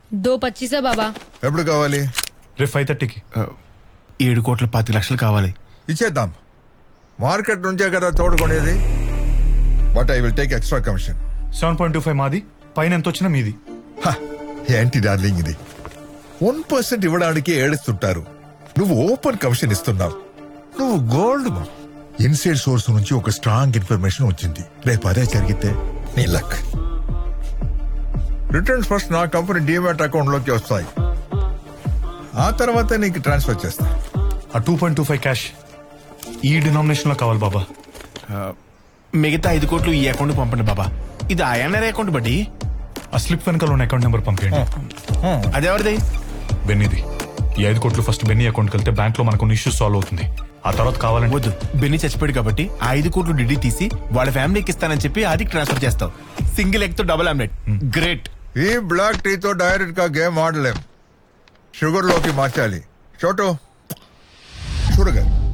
దో పచ్చీసా బాబా ఎప్పుడు కావాలి రేపు ఫైవ్ థర్టీకి ఆ, ఏడు కోట్ల పాతి లక్షలు కావాలి ఇచ్చేద్దాం మార్కెట్ నుంచే కదా తోడుకొనేది but I will take extra commission seven point two five మాది పైన ఎంత వచ్చినా మీది ఏంటి డార్లింగ్ ఇది వన్ పర్సెంట్ ఇవ్వడానికి ఏడుస్తుంటారు నువ్వు ఓపెన్ కమిషన్ ఇస్తున్నావు నువ్వు గోల్డ్ ఇన్సైడ్ సోర్స్ నుంచి ఒక స్ట్రాంగ్ ఇన్ఫర్మేషన్ వచ్చింది రేపు అదే జరిగితే నీ లక్ రిటర్న్స్ ఫస్ట్ నా కంపెనీ డిమాట్ అకౌంట్ లోకి వస్తాయి ఆ తర్వాత నీకు ట్రాన్స్ఫర్ చేస్తా ఆ two point two five cash ఈ డినామినేషన్ లో కావాలి బాబా మిగతా ఐదు కోట్లు ఈ అకౌంట్ పంపండి బాబా ఇది ఐఎన్ఆర్ అకౌంట్ బట్టి ఆ స్లిప్ వెనకాల ఉన్న అకౌంట్ నెంబర్ పంపించండి అదెవరిది బెన్నీది ఈ ఐదు కోట్లు ఫస్ట్ బెన్నీ అకౌంట్కి వెళ్తే బ్యాంక్ లో మనకున్న ఇష్యూస్ సాల్వ్ అవుతుంది ఆ తర్వాత కావాలంటే వద్దు బెన్ని చచ్చిపోయాడు కాబట్టి ఆ ఐదు కోట్లు డిడి తీసి వాళ్ళ ఫ్యామిలీకి ఇస్తానని చెప్పి ఆదికి ట్రాన్స్ఫర్ చేస్తావు సింగిల్ ఎగ్ తో డబుల్ ఆమ్లెట్ గ్రేట్ ఈ బ్లాక్ టీతో డైరెక్ట్ గా గేమ్ ఆడలేం షుగర్ లోకి మార్చాలి చోటు చూడగా